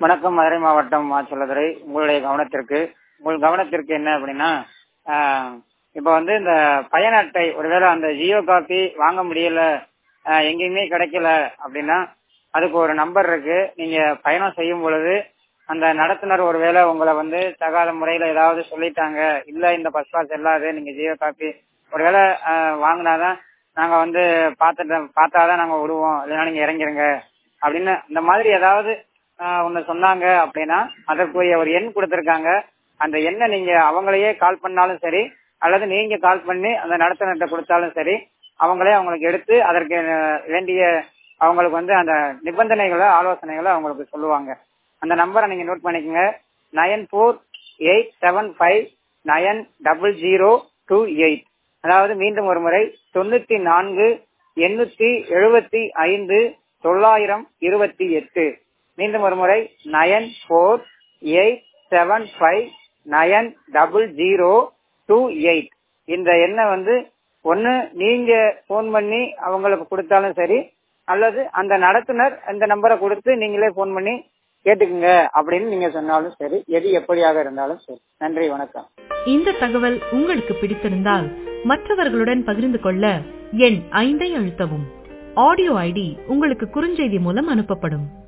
வணக்கம் மதுரை மாவட்டம் மாச்சலதுரை உங்களுடைய கவனத்திற்கு உங்கள் கவனத்திற்கு என்ன அப்படின்னா ஆஹ், இப்ப வந்து இந்த பயண அட்டை ஒருவேளை அந்த ஜியோ காப்பி வாங்க முடியல ஆஹ், எங்கேயுமே கிடைக்கல அப்படின்னா அதுக்கு ஒரு நம்பர் இருக்கு நீங்க பயணம் செய்யும் பொழுது அந்த நடத்துனர் ஒருவேளை உங்களை வந்து தகாத முறையில ஏதாவது சொல்லிட்டாங்க இல்ல இந்த பஸ் பாஸ் செல்லாது நீங்க ஜியோ காப்பி ஒருவேளை ஆஹ், வாங்கினாதான் நாங்க வந்து பார்த்துட்டு பார்த்தாதான் நாங்க விடுவோம் இல்லைன்னா நீங்க இறங்கிருங்க அப்படின்னு இந்த மாதிரி ஏதாவது ஆஹ், ஒண்ணு சொன்னாங்க அப்படின்னா அதற்குரிய ஒரு எண் கொடுத்திருக்காங்க அந்த எண்ணை நீங்க அவங்களையே கால் பண்ணாலும் சரி அல்லது நீங்க கால் பண்ணி அந்த நடத்துனர்கிட்ட கொடுத்தாலும் சரி அவங்களே அவங்களுக்கு எடுத்து அதற்கு அஹ், வேண்டிய அவங்களுக்கு வந்து அந்த நிபந்தனைகளை ஆலோசனைகளை அவங்களுக்கு சொல்லுவாங்க அந்த நம்பரை நீங்க நோட் பண்ணிக்கோங்க nine four eight seven five nine double zero two eight அதாவது மீண்டும் ஒரு முறை தொண்ணூத்தி நான்கு எண்ணூத்தி எழுபத்தி ஐந்து தொள்ளாயிரம் இருபத்தி எட்டு மீண்டும் ஒரு முறை nine four eight seven five nine double zero two eight இந்த எண்ணை வந்து ஒன்னு நீங்க போன் பண்ணி அவங்களுக்கு கொடுத்தாலும் சரி அல்லது அந்த நடத்துனர் இந்த நம்பரை கொடுத்து நீங்களே போன் பண்ணி கேட்டுக்குங்க அப்படின்னு நீங்க சொன்னாலும் சரி எது எப்படியாக இருந்தாலும் சரி நன்றி வணக்கம் இந்த தகவல் உங்களுக்கு பிடித்திருந்தால் மற்றவர்களுடன் பகிர்ந்து கொள்ள எண் ஐந்தை அழுத்தவும் ஆடியோ ஐடி உங்களுக்கு குறுஞ்செய்தி மூலம் அனுப்பப்படும்